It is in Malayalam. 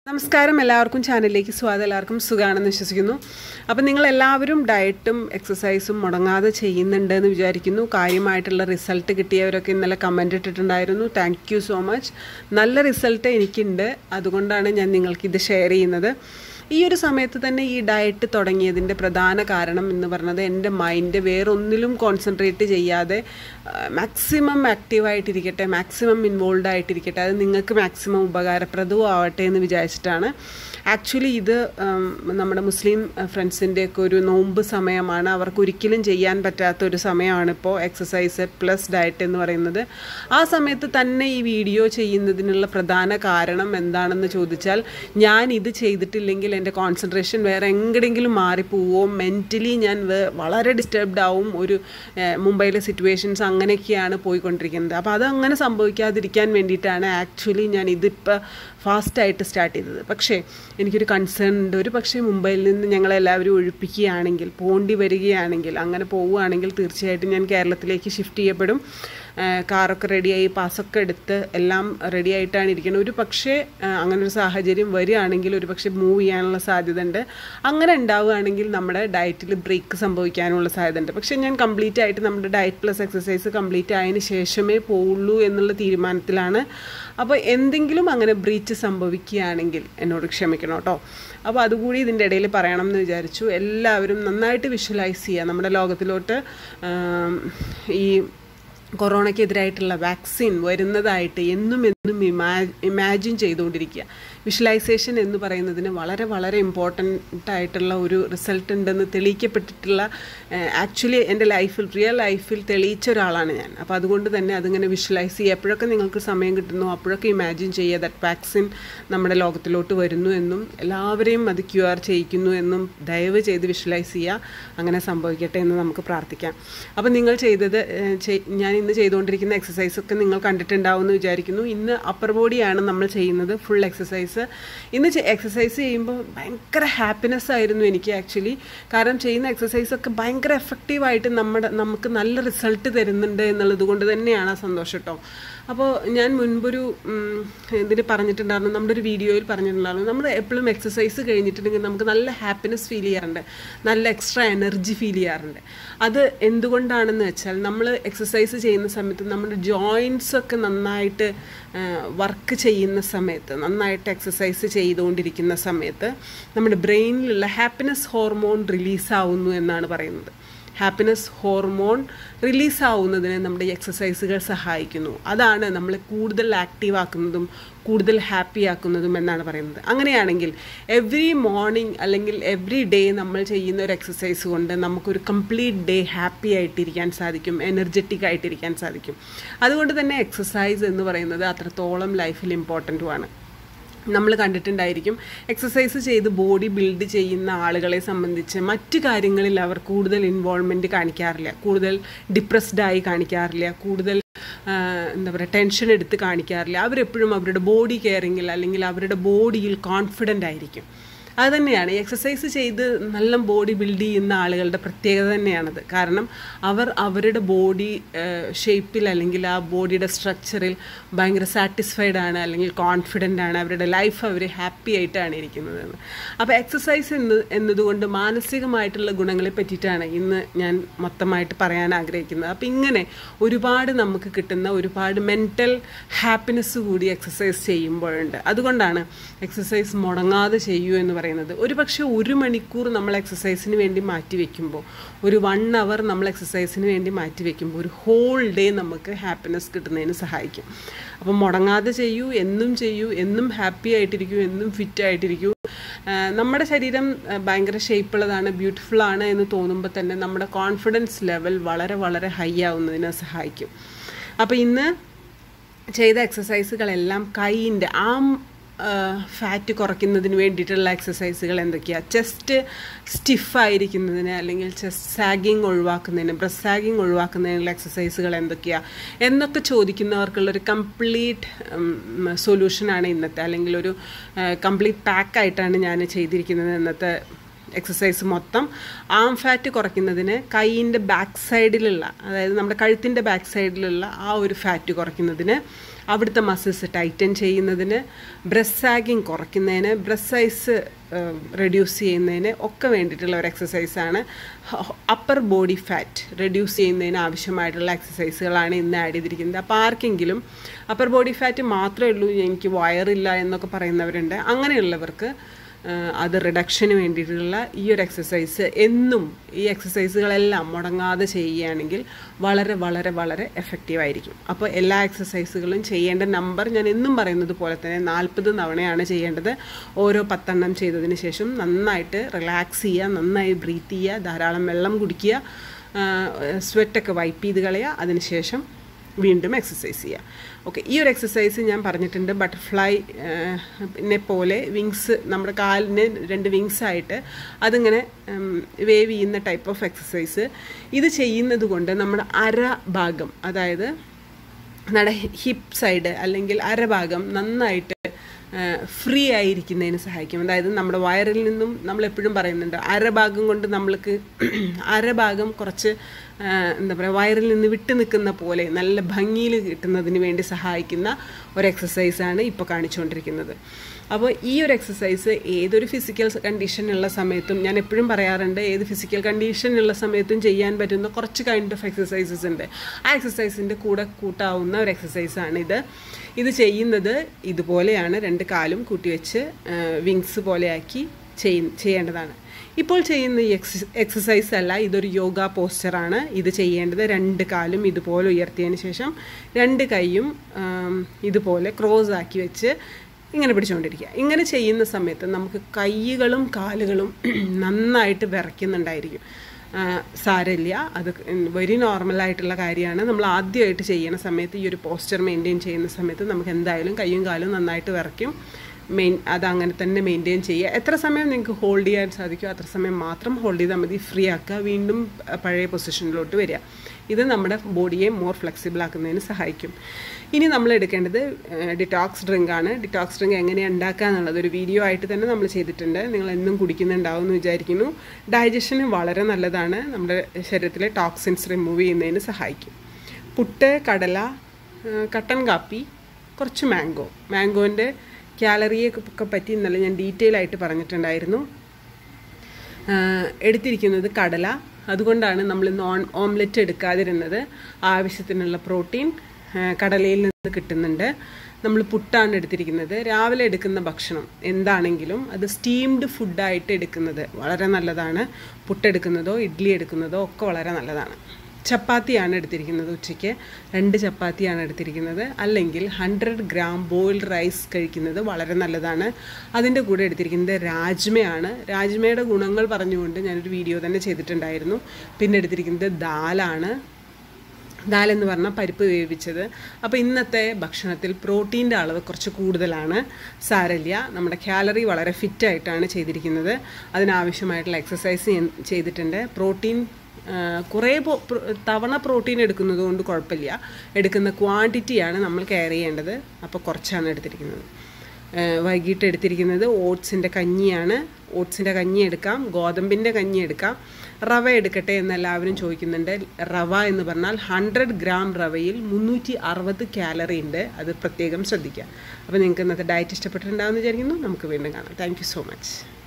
നമസ്കാരം എല്ലാവർക്കും ചാനലിലേക്ക് സ്വാഗതം എല്ലാവർക്കും സുഖമാണെന്ന് വിശ്വസിക്കുന്നു അപ്പം നിങ്ങൾ എല്ലാവരും ഡയറ്റും എക്സസൈസും മുടങ്ങാതെ ചെയ്യുന്നുണ്ട് എന്ന് വിചാരിക്കുന്നു കാര്യമായിട്ടുള്ള റിസൾട്ട് കിട്ടിയവരൊക്കെ ഇന്നലെ കമൻ്റ് ഇട്ടിട്ടുണ്ടായിരുന്നു താങ്ക് യു സോ മച്ച് നല്ല റിസൾട്ട് എനിക്കുണ്ട് അതുകൊണ്ടാണ് ഞാൻ നിങ്ങൾക്ക് ഇത് ഷെയർ ചെയ്യുന്നത് ഈ ഒരു സമയത്ത് തന്നെ ഈ ഡയറ്റ് തുടങ്ങിയതിൻ്റെ പ്രധാന കാരണം എന്ന് പറഞ്ഞത് എൻ്റെ മൈൻഡ് വേറൊന്നിലും കോൺസെൻട്രേറ്റ് ചെയ്യാതെ മാക്സിമം ആക്റ്റീവായിട്ടിരിക്കട്ടെ മാക്സിമം ഇൻവോൾവ് ആയിട്ടിരിക്കട്ടെ അത് നിങ്ങൾക്ക് മാക്സിമം ഉപകാരപ്രദവും ആവട്ടെ എന്ന് വിചാരിച്ചിട്ടാണ് ആക്ച്വലി ഇത് നമ്മുടെ മുസ്ലിം ഫ്രണ്ട്സിൻ്റെയൊക്കെ ഒരു നോമ്പ് സമയമാണ് അവർക്ക് ഒരിക്കലും ചെയ്യാൻ പറ്റാത്ത ഒരു സമയമാണ് ഇപ്പോൾ എക്സസൈസ് പ്ലസ് ഡയറ്റ് എന്ന് പറയുന്നത് ആ സമയത്ത് തന്നെ ഈ വീഡിയോ ചെയ്യുന്നതിനുള്ള പ്രധാന കാരണം എന്താണെന്ന് ചോദിച്ചാൽ ഞാൻ ഇത് ചെയ്തിട്ടില്ലെങ്കിൽ എൻ്റെ കോൺസെൻട്രേഷൻ വേറെ എങ്ങടെങ്കിലും മാറിപ്പോവോ മെൻ്റലി ഞാൻ വളരെ ഡിസ്റ്റർബ്ഡ് ആവും ഒരു മുംബൈയിലെ സിറ്റുവേഷൻസ് അങ്ങനെയൊക്കെയാണ് പോയിക്കൊണ്ടിരിക്കുന്നത് അപ്പോൾ അതങ്ങനെ സംഭവിക്കാതിരിക്കാൻ വേണ്ടിയിട്ടാണ് ആക്ച്വലി ഞാൻ ഇതിപ്പോൾ ഫാസ്റ്റായിട്ട് സ്റ്റാർട്ട് ചെയ്തത് പക്ഷേ എനിക്കൊരു കൺസേൺ ഉണ്ട് ഒരു പക്ഷേ മുംബൈയിൽ നിന്ന് ഞങ്ങളെല്ലാവരും ഒഴിപ്പിക്കുകയാണെങ്കിൽ പോണ്ടി വരികയാണെങ്കിൽ അങ്ങനെ പോവുകയാണെങ്കിൽ തീർച്ചയായിട്ടും ഞാൻ കേരളത്തിലേക്ക് ഷിഫ്റ്റ് ചെയ്യപ്പെടും കാറൊക്കെ റെഡിയായി പാസ്സൊക്കെ എടുത്ത് എല്ലാം റെഡി ആയിട്ടാണ് ഇരിക്കുന്നത് ഒരു പക്ഷേ അങ്ങനെ ഒരു സാഹചര്യം വരികയാണെങ്കിൽ ഒരു പക്ഷേ മൂവ് ചെയ്യാനുള്ള സാധ്യത ഉണ്ട് അങ്ങനെ ഉണ്ടാവുകയാണെങ്കിൽ നമ്മുടെ ഡയറ്റിൽ ബ്രേക്ക് സംഭവിക്കാനുള്ള സാധ്യത ഉണ്ട് പക്ഷേ ഞാൻ കംപ്ലീറ്റ് ആയിട്ട് നമ്മുടെ ഡയറ്റ് പ്ലസ് എക്സസൈസ് കംപ്ലീറ്റ് ആയതിന് ശേഷമേ പോവുള്ളൂ എന്നുള്ള തീരുമാനത്തിലാണ് അപ്പോൾ എന്തെങ്കിലും അങ്ങനെ ബ്രീച്ച് സംഭവിക്കുകയാണെങ്കിൽ എന്നോട് ക്ഷമിക്കണം കേട്ടോ അപ്പോൾ അതുകൂടി ഇതിൻ്റെ ഇടയിൽ പറയണം എന്ന് വിചാരിച്ചു എല്ലാവരും നന്നായിട്ട് വിഷ്വലൈസ് ചെയ്യുക നമ്മുടെ ലോകത്തിലോട്ട് ഈ കൊറോണയ്ക്കെതിരായിട്ടുള്ള വാക്സിൻ വരുന്നതായിട്ട് എന്നും എന്നും ഇമാ ഇമാജിൻ ചെയ്തുകൊണ്ടിരിക്കുക വിഷ്വലൈസേഷൻ എന്ന് പറയുന്നതിന് വളരെ വളരെ ഇമ്പോർട്ടൻ്റ് ആയിട്ടുള്ള ഒരു റിസൾട്ട് ഉണ്ടെന്ന് തെളിയിക്കപ്പെട്ടിട്ടുള്ള ആക്ച്വലി എൻ്റെ ലൈഫിൽ റിയൽ ലൈഫിൽ തെളിയിച്ച ഒരാളാണ് ഞാൻ അപ്പോൾ അതുകൊണ്ട് തന്നെ അതിങ്ങനെ വിഷ്വലൈസ് ചെയ്യുക എപ്പോഴൊക്കെ നിങ്ങൾക്ക് സമയം കിട്ടുന്നു അപ്പോഴൊക്കെ ഇമാജിൻ ചെയ്യുക ദറ്റ് വാക്സിൻ നമ്മുടെ ലോകത്തിലോട്ട് വരുന്നു എന്നും എല്ലാവരെയും അത് ക്യു ആർ ചെയ്യിക്കുന്നു എന്നും ദയവ് ചെയ്ത് വിഷ്വലൈസ് ചെയ്യുക അങ്ങനെ സംഭവിക്കട്ടെ എന്ന് നമുക്ക് പ്രാർത്ഥിക്കാം അപ്പോൾ നിങ്ങൾ ചെയ്തത് ഞാൻ ഇന്ന് ചെയ്തുകൊണ്ടിരിക്കുന്ന എക്സസൈസ് ഒക്കെ നിങ്ങൾ കണ്ടിട്ടുണ്ടാവും എന്ന് വിചാരിക്കുന്നു ഇന്ന് അപ്പർ ബോഡിയാണ് നമ്മൾ ചെയ്യുന്നത് ഫുൾ എക്സസൈസ് ഇന്ന് എക്സസൈസ് ചെയ്യുമ്പോൾ ഭയങ്കര ഹാപ്പിനെസ് ആയിരുന്നു എനിക്ക് ആക്ച്വലി കാരണം ചെയ്യുന്ന എക്സസൈസ് ഒക്കെ ഭയങ്കര എഫക്റ്റീവായിട്ട് നമ്മുടെ നമുക്ക് നല്ല റിസൾട്ട് തരുന്നുണ്ട് എന്നുള്ളത് കൊണ്ട് തന്നെയാണ് ആ സന്തോഷം കേട്ടോ അപ്പോൾ ഞാൻ മുൻപൊരു ഇതിന് പറഞ്ഞിട്ടുണ്ടായിരുന്നു നമ്മുടെ ഒരു വീഡിയോയിൽ പറഞ്ഞിട്ടുണ്ടായിരുന്നു നമ്മൾ എപ്പോഴും എക്സസൈസ് കഴിഞ്ഞിട്ടുണ്ടെങ്കിൽ നമുക്ക് നല്ല ഹാപ്പിനെസ് ഫീൽ ചെയ്യാറുണ്ട് നല്ല എക്സ്ട്രാ എനർജി ഫീൽ ചെയ്യാറുണ്ട് അത് എന്തുകൊണ്ടാണെന്ന് വെച്ചാൽ നമ്മൾ എക്സസൈസ് ചെയ്യുന്ന സമയത്ത് നമ്മുടെ ജോയിൻസ് ഒക്കെ നന്നായിട്ട് വർക്ക് ചെയ്യുന്ന സമയത്ത് നന്നായിട്ട് എക്സസൈസ് ചെയ്തുകൊണ്ടിരിക്കുന്ന സമയത്ത് നമ്മുടെ ബ്രെയിനിലുള്ള ഹാപ്പിനെസ് ഹോർമോൺ റിലീസാവുന്നു എന്നാണ് പറയുന്നത് ഹാപ്പിനെസ് ഹോർമോൺ റിലീസാവുന്നതിന് നമ്മുടെ എക്സസൈസുകൾ സഹായിക്കുന്നു അതാണ് നമ്മളെ കൂടുതൽ ആക്റ്റീവ് ആക്കുന്നതും കൂടുതൽ ഹാപ്പി ആക്കുന്നതും എന്നാണ് പറയുന്നത് അങ്ങനെയാണെങ്കിൽ എവറി മോർണിംഗ് അല്ലെങ്കിൽ എവറി ഡേ നമ്മൾ ചെയ്യുന്ന ഒരു എക്സസൈസ് കൊണ്ട് നമുക്കൊരു കംപ്ലീറ്റ് ഡേ ഹാപ്പി ആയിട്ടിരിക്കാൻ സാധിക്കും എനർജറ്റിക് ആയിട്ടിരിക്കാൻ സാധിക്കും അതുകൊണ്ട് തന്നെ എക്സസൈസ് എന്ന് പറയുന്നത് അത്രത്തോളം ലൈഫിൽ ഇമ്പോർട്ടൻറ്റുമാണ് നമ്മൾ കണ്ടിട്ടുണ്ടായിരിക്കും എക്സസൈസ് ചെയ്ത് ബോഡി ബിൽഡ് ചെയ്യുന്ന ആളുകളെ സംബന്ധിച്ച് മറ്റു കാര്യങ്ങളിൽ അവർ കൂടുതൽ ഇൻവോൾവ്മെൻറ്റ് കാണിക്കാറില്ല കൂടുതൽ ഡിപ്രസ്ഡ് ആയി കാണിക്കാറില്ല കൂടുതൽ എന്താ പറയുക ടെൻഷൻ എടുത്ത് കാണിക്കാറില്ല അവരെപ്പോഴും അവരുടെ ബോഡി കെയറിങ്ങിൽ അല്ലെങ്കിൽ അവരുടെ ബോഡിയിൽ കോൺഫിഡൻ്റ് ആയിരിക്കും അത് തന്നെയാണ് എക്സസൈസ് ചെയ്ത് നല്ല ബോഡി ബിൽഡ് ചെയ്യുന്ന ആളുകളുടെ പ്രത്യേകത തന്നെയാണത് കാരണം അവർ അവരുടെ ബോഡി ഷേപ്പിൽ അല്ലെങ്കിൽ ആ ബോഡിയുടെ സ്ട്രക്ചറിൽ ഭയങ്കര സാറ്റിസ്ഫൈഡ് ആണ് അല്ലെങ്കിൽ കോൺഫിഡൻ്റ് ആണ് അവരുടെ ലൈഫ് അവർ ഹാപ്പി ആയിട്ടാണ് ഇരിക്കുന്നത് അപ്പോൾ എക്സസൈസ് എന്ന് എന്നതുകൊണ്ട് മാനസികമായിട്ടുള്ള ഗുണങ്ങളെ പറ്റിയിട്ടാണ് ഇന്ന് ഞാൻ മൊത്തമായിട്ട് പറയാൻ ആഗ്രഹിക്കുന്നത് അപ്പോൾ ഇങ്ങനെ ഒരുപാട് നമുക്ക് കിട്ടുന്ന ഒരുപാട് മെൻറ്റൽ ഹാപ്പിനെസ് കൂടി എക്സസൈസ് ചെയ്യുമ്പോഴുണ്ട് അതുകൊണ്ടാണ് എക്സസൈസ് മുടങ്ങാതെ ചെയ്യൂ എന്ന് പറയുന്നത് ഒരു പക്ഷേ ഒരു മണിക്കൂർ നമ്മൾ എക്സസൈസിന് വേണ്ടി മാറ്റി വെക്കുമ്പോൾ ഒരു വൺ അവർ നമ്മൾ എക്സസൈസിന് വേണ്ടി മാറ്റി വെക്കുമ്പോൾ ഒരു ഹോൾ ഡേ നമുക്ക് ഹാപ്പിനെസ് കിട്ടുന്നതിന് സഹായിക്കും അപ്പം മുടങ്ങാതെ ചെയ്യൂ എന്നും ചെയ്യൂ എന്നും ഹാപ്പി ആയിട്ടിരിക്കൂ എന്നും ഫിറ്റ് ആയിട്ടിരിക്കൂ നമ്മുടെ ശരീരം ഭയങ്കര ഷേപ്പുള്ളതാണ് ബ്യൂട്ടിഫുൾ ആണ് എന്ന് തോന്നുമ്പോൾ തന്നെ നമ്മുടെ കോൺഫിഡൻസ് ലെവൽ വളരെ വളരെ ഹൈ ആവുന്നതിന് സഹായിക്കും അപ്പോൾ ഇന്ന് ചെയ്ത എക്സസൈസുകളെല്ലാം കൈയിൻ്റെ ആം ഫാറ്റ് കുറയ്ക്കുന്നതിന് വേണ്ടിയിട്ടുള്ള എക്സസൈസുകൾ എന്തൊക്കെയാണ് ചെസ്റ്റ് സ്റ്റിഫായിരിക്കുന്നതിന് അല്ലെങ്കിൽ ചെസ്റ്റ് സാഗിങ് ഒഴിവാക്കുന്നതിന് ബ്രസ്റ്റ് സാഗിങ് ഒഴിവാക്കുന്നതിനുള്ള എക്സസൈസുകൾ എന്തൊക്കെയാണ് എന്നൊക്കെ ചോദിക്കുന്നവർക്കുള്ളൊരു കംപ്ലീറ്റ് സൊല്യൂഷനാണ് ഇന്നത്തെ അല്ലെങ്കിൽ ഒരു കംപ്ലീറ്റ് പാക്കായിട്ടാണ് ഞാൻ ചെയ്തിരിക്കുന്നത് ഇന്നത്തെ എക്സസൈസ് മൊത്തം ആം ഫാറ്റ് കുറയ്ക്കുന്നതിന് കൈയിൻ്റെ ബാക്ക് സൈഡിലുള്ള അതായത് നമ്മുടെ കഴുത്തിൻ്റെ ബാക്ക് സൈഡിലുള്ള ആ ഒരു ഫാറ്റ് കുറയ്ക്കുന്നതിന് അവിടുത്തെ മസിൽസ് ടൈറ്റൻ ചെയ്യുന്നതിന് ബ്രസ്റ്റ് സാഗിങ് കുറയ്ക്കുന്നതിന് ബ്രസ്റ്റ് സൈസ് റെഡ്യൂസ് ചെയ്യുന്നതിന് ഒക്കെ വേണ്ടിയിട്ടുള്ള ഒരു എക്സസൈസാണ് അപ്പർ ബോഡി ഫാറ്റ് റെഡ്യൂസ് ചെയ്യുന്നതിന് ആവശ്യമായിട്ടുള്ള എക്സസൈസുകളാണ് ഇന്ന് ആഡ് ചെയ്തിരിക്കുന്നത് അപ്പോൾ ആർക്കെങ്കിലും അപ്പർ ബോഡി ഫാറ്റ് മാത്രമേ ഉള്ളൂ എനിക്ക് വയറില്ല എന്നൊക്കെ പറയുന്നവരുണ്ട് അങ്ങനെയുള്ളവർക്ക് അത് റിഡക്ഷന് വേണ്ടിയിട്ടുള്ള ഈ ഒരു എക്സസൈസ് എന്നും ഈ എക്സസൈസുകളെല്ലാം മുടങ്ങാതെ ചെയ്യുകയാണെങ്കിൽ വളരെ വളരെ വളരെ എഫക്റ്റീവായിരിക്കും അപ്പോൾ എല്ലാ എക്സസൈസുകളും ചെയ്യേണ്ട നമ്പർ ഞാൻ എന്നും പറയുന്നത് പോലെ തന്നെ നാൽപ്പത് തവണയാണ് ചെയ്യേണ്ടത് ഓരോ പത്തെണ്ണം ചെയ്തതിന് ശേഷം നന്നായിട്ട് റിലാക്സ് ചെയ്യുക നന്നായി ബ്രീത്ത് ചെയ്യുക ധാരാളം വെള്ളം കുടിക്കുക സ്വെറ്റൊക്കെ വൈപ്പ് ചെയ്ത് കളയുക അതിനുശേഷം വീണ്ടും എക്സസൈസ് ചെയ്യുക ഓക്കെ ഈ ഒരു എക്സസൈസ് ഞാൻ പറഞ്ഞിട്ടുണ്ട് ബട്ടർഫ്ലൈ നെ പോലെ വിങ്സ് നമ്മുടെ കാലിന് രണ്ട് വിങ്സ് ആയിട്ട് അതിങ്ങനെ വേവ് ചെയ്യുന്ന ടൈപ്പ് ഓഫ് എക്സസൈസ് ഇത് ചെയ്യുന്നത് കൊണ്ട് നമ്മുടെ അര ഭാഗം അതായത് നമ്മുടെ ഹിപ്പ് സൈഡ് അല്ലെങ്കിൽ അരഭാഗം നന്നായിട്ട് ഫ്രീ ആയിരിക്കുന്നതിന് സഹായിക്കും അതായത് നമ്മുടെ വയറിൽ നിന്നും നമ്മൾ എപ്പോഴും പറയുന്നുണ്ട് അരഭാഗം കൊണ്ട് നമ്മൾക്ക് അരഭാഗം കുറച്ച് എന്താ പറയുക വയറിൽ നിന്ന് വിട്ടു നിൽക്കുന്ന പോലെ നല്ല ഭംഗിയിൽ കിട്ടുന്നതിന് വേണ്ടി സഹായിക്കുന്ന ഒരു എക്സസൈസാണ് ഇപ്പോൾ കാണിച്ചുകൊണ്ടിരിക്കുന്നത് അപ്പോൾ ഈ ഒരു എക്സസൈസ് ഏതൊരു ഫിസിക്കൽ കണ്ടീഷനുള്ള സമയത്തും ഞാൻ എപ്പോഴും പറയാറുണ്ട് ഏത് ഫിസിക്കൽ കണ്ടീഷനുള്ള സമയത്തും ചെയ്യാൻ പറ്റുന്ന കുറച്ച് കൈൻഡ് ഓഫ് എക്സസൈസസ് ഉണ്ട് ആ എക്സസൈസിൻ്റെ കൂടെ കൂട്ടാവുന്ന ഒരു എക്സസൈസാണ് ഇത് ഇത് ചെയ്യുന്നത് ഇതുപോലെയാണ് രണ്ട് കാലും കൂട്ടിവെച്ച് വിങ്സ് പോലെയാക്കി ചെയ്യേണ്ടതാണ് ഇപ്പോൾ ചെയ്യുന്ന ഈ എക്സ എക്സസൈസ് അല്ല ഇതൊരു യോഗ പോസ്റ്ററാണ് ഇത് ചെയ്യേണ്ടത് രണ്ട് കാലും ഇതുപോലെ ഉയർത്തിയതിന് ശേഷം രണ്ട് കൈയും ഇതുപോലെ ക്രോസ് ആക്കി വെച്ച് ഇങ്ങനെ പിടിച്ചുകൊണ്ടിരിക്കുക ഇങ്ങനെ ചെയ്യുന്ന സമയത്ത് നമുക്ക് കൈകളും കാലുകളും നന്നായിട്ട് വിറയ്ക്കുന്നുണ്ടായിരിക്കും സാരമില്ല അത് വെരി നോർമലായിട്ടുള്ള കാര്യമാണ് നമ്മൾ ആദ്യമായിട്ട് ചെയ്യുന്ന സമയത്ത് ഈ ഒരു പോസ്റ്റർ മെയിൻറ്റെയിൻ ചെയ്യുന്ന സമയത്ത് നമുക്ക് എന്തായാലും കൈയും കാലും നന്നായിട്ട് വിറയ്ക്കും മെയിൻ അത് അങ്ങനെ തന്നെ മെയിൻറ്റെയിൻ ചെയ്യുക എത്ര സമയം നിങ്ങൾക്ക് ഹോൾഡ് ചെയ്യാൻ സാധിക്കുമോ അത്ര സമയം മാത്രം ഹോൾഡ് ചെയ്താൽ മതി ഫ്രീ ആക്കുക വീണ്ടും പഴയ പൊസിഷനിലോട്ട് വരിക ഇത് നമ്മുടെ ബോഡിയെ മോർ ഫ്ലെക്സിബിൾ ആക്കുന്നതിന് സഹായിക്കും ഇനി നമ്മൾ എടുക്കേണ്ടത് ഡിറ്റോക്സ് ഡ്രിങ്ക് ആണ് ഡിറ്റോക്സ് ഡ്രിങ്ക് എങ്ങനെയാണ് ഉണ്ടാക്കുക എന്നുള്ളത് ഒരു വീഡിയോ ആയിട്ട് തന്നെ നമ്മൾ ചെയ്തിട്ടുണ്ട് നിങ്ങൾ എന്നും കുടിക്കുന്നുണ്ടാവും എന്ന് വിചാരിക്കുന്നു ഡൈജഷന് വളരെ നല്ലതാണ് നമ്മുടെ ശരീരത്തിലെ ടോക്സിൻസ് റിമൂവ് ചെയ്യുന്നതിന് സഹായിക്കും പുട്ട് കടല കട്ടൻ കാപ്പി കുറച്ച് മാംഗോ മാംഗോൻ്റെ കാലറിയെ ഒക്കെ പറ്റി ഇന്നലെ ഞാൻ ഡീറ്റെയിൽ ആയിട്ട് പറഞ്ഞിട്ടുണ്ടായിരുന്നു എടുത്തിരിക്കുന്നത് കടല അതുകൊണ്ടാണ് നമ്മൾ നോൺ ഓംലെറ്റ് എടുക്കാതിരുന്നത് ആവശ്യത്തിനുള്ള പ്രോട്ടീൻ കടലയിൽ നിന്ന് കിട്ടുന്നുണ്ട് നമ്മൾ പുട്ടാണ് എടുത്തിരിക്കുന്നത് രാവിലെ എടുക്കുന്ന ഭക്ഷണം എന്താണെങ്കിലും അത് സ്റ്റീംഡ് ഫുഡായിട്ട് എടുക്കുന്നത് വളരെ നല്ലതാണ് പുട്ടെടുക്കുന്നതോ ഇഡ്ഡലി എടുക്കുന്നതോ ഒക്കെ വളരെ നല്ലതാണ് ചപ്പാത്തിയാണ് എടുത്തിരിക്കുന്നത് ഉച്ചയ്ക്ക് രണ്ട് ചപ്പാത്തിയാണ് എടുത്തിരിക്കുന്നത് അല്ലെങ്കിൽ ഹൺഡ്രഡ് ഗ്രാം ബോയിൽഡ് റൈസ് കഴിക്കുന്നത് വളരെ നല്ലതാണ് അതിൻ്റെ കൂടെ എടുത്തിരിക്കുന്നത് രാജ്മയാണ് രാജ്മയുടെ ഗുണങ്ങൾ പറഞ്ഞുകൊണ്ട് ഞാനൊരു വീഡിയോ തന്നെ ചെയ്തിട്ടുണ്ടായിരുന്നു പിന്നെ എടുത്തിരിക്കുന്നത് ദാലാണ് ദാൽ എന്ന് പറഞ്ഞാൽ പരിപ്പ് വേവിച്ചത് അപ്പോൾ ഇന്നത്തെ ഭക്ഷണത്തിൽ പ്രോട്ടീൻ്റെ അളവ് കുറച്ച് കൂടുതലാണ് സാരല്യ നമ്മുടെ കാലറി വളരെ ഫിറ്റായിട്ടാണ് ചെയ്തിരിക്കുന്നത് അതിനാവശ്യമായിട്ടുള്ള എക്സസൈസ് ചെയ്തിട്ടുണ്ട് പ്രോട്ടീൻ കുറേ തവണ പ്രോട്ടീൻ എടുക്കുന്നത് കൊണ്ട് കുഴപ്പമില്ല എടുക്കുന്ന ക്വാണ്ടിറ്റിയാണ് നമ്മൾ കെയർ ചെയ്യേണ്ടത് അപ്പോൾ കുറച്ചാണ് എടുത്തിരിക്കുന്നത് വൈകിട്ട് എടുത്തിരിക്കുന്നത് ഓട്സിൻ്റെ കഞ്ഞിയാണ് ഓട്സിൻ്റെ കഞ്ഞി എടുക്കാം ഗോതമ്പിൻ്റെ കഞ്ഞി എടുക്കാം റവ എടുക്കട്ടെ എന്ന് എല്ലാവരും ചോദിക്കുന്നുണ്ട് റവ എന്ന് പറഞ്ഞാൽ ഹൺഡ്രഡ് ഗ്രാം റവയിൽ മുന്നൂറ്റി അറുപത് കാലറി ഉണ്ട് അത് പ്രത്യേകം ശ്രദ്ധിക്കുക അപ്പോൾ നിങ്ങൾക്ക് ഇന്നത്തെ ഡയറ്റ് ഇഷ്ടപ്പെട്ടിട്ടുണ്ടാകുമെന്ന് വിചാരിക്കുന്നു നമുക്ക് വീണ്ടും കാണാം താങ്ക് സോ മച്ച്